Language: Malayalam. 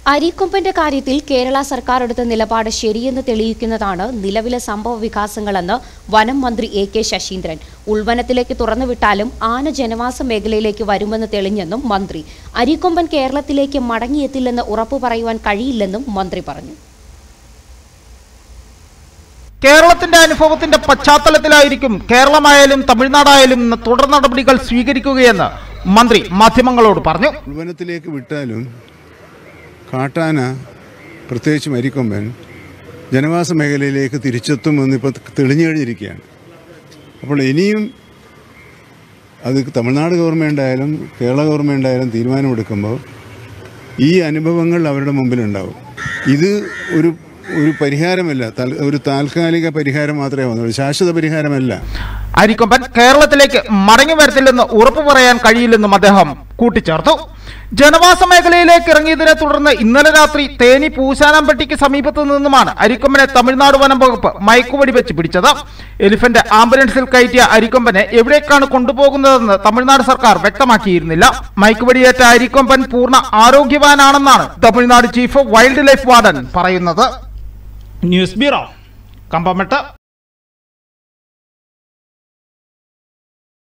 അരീക്കൊമ്പന്റെ കാര്യത്തിൽ കേരള സർക്കാർ എടുത്ത നിലപാട് ശരിയെന്ന് തെളിയിക്കുന്നതാണ് നിലവിലെ സംഭവ വികാസങ്ങളെന്ന് വനം മന്ത്രി എ കെ ശശീന്ദ്രൻ ഉൾവനത്തിലേക്ക് തുറന്നുവിട്ടാലും ആന ജനവാസ മേഖലയിലേക്ക് വരുമെന്ന് തെളിഞ്ഞെന്നും മന്ത്രി അരീക്കൊമ്പൻ കേരളത്തിലേക്ക് മടങ്ങിയെത്തില്ലെന്ന് ഉറപ്പു പറയുവാൻ കഴിയില്ലെന്നും മന്ത്രി പറഞ്ഞു കേരളത്തിന്റെ അനുഭവത്തിന്റെ പശ്ചാത്തലത്തിലായിരിക്കും കേരളമായാലും തമിഴ്നാടായാലും ഇന്ന് തുടർ നടപടികൾ സ്വീകരിക്കുകയെന്ന് മന്ത്രി മാധ്യമങ്ങളോട് പറഞ്ഞു ഉൾവനത്തിലേക്ക് വിട്ടാലും കാട്ടാന പ്രത്യേകിച്ച് മരിക്കൊമ്പൻ ജനവാസ മേഖലയിലേക്ക് തിരിച്ചെത്തുമെന്ന് ഇപ്പോൾ തെളിഞ്ഞു കഴിഞ്ഞിരിക്കുകയാണ് അപ്പോൾ ഇനിയും അത് തമിഴ്നാട് ഗവൺമെൻറ് ആയാലും കേരള ഗവൺമെൻറ് ആയാലും തീരുമാനമെടുക്കുമ്പോൾ ഈ അനുഭവങ്ങൾ അവരുടെ മുമ്പിലുണ്ടാവും ഇത് ഒരു ഒരു പരിഹാരമല്ല തൽ- ഒരു താൽക്കാലിക പരിഹാരം മാത്രമേ വന്നുള്ളൂ ശാശ്വത പരിഹാരമല്ല അരിക്കൊമ്പൻ കേരളത്തിലേക്ക് മടങ്ങി വരത്തില്ലെന്ന് ഉറപ്പു പറയാൻ കഴിയില്ലെന്നും അദ്ദേഹം കൂട്ടിച്ചേർത്തു ജനവാസ മേഖലയിലേക്ക് ഇറങ്ങിയതിനെ തുടർന്ന് ഇന്നലെ രാത്രി തേനി പൂശാനാമ്പട്ടിക്ക് സമീപത്തു നിന്നുമാണ് അരിക്കൊമ്പനെ തമിഴ്നാട് വനം വകുപ്പ് മയക്കുവടി വെച്ച് പിടിച്ചത് എലിഫന്റ് ആംബുലൻസിൽ കയറ്റിയ അരിക്കൊമ്പനെ എവിടേക്കാണ് കൊണ്ടുപോകുന്നതെന്ന് തമിഴ്നാട് സർക്കാർ വ്യക്തമാക്കിയിരുന്നില്ല മയക്കുവടിയേറ്റ അരിക്കൊമ്പൻ പൂർണ്ണ ആരോഗ്യവാനാണെന്നാണ് Tamil Nadu chief wildlife warden പറയുന്നത് ന്യൂസ് ബ്യൂറോ കമ്പമെട്ട്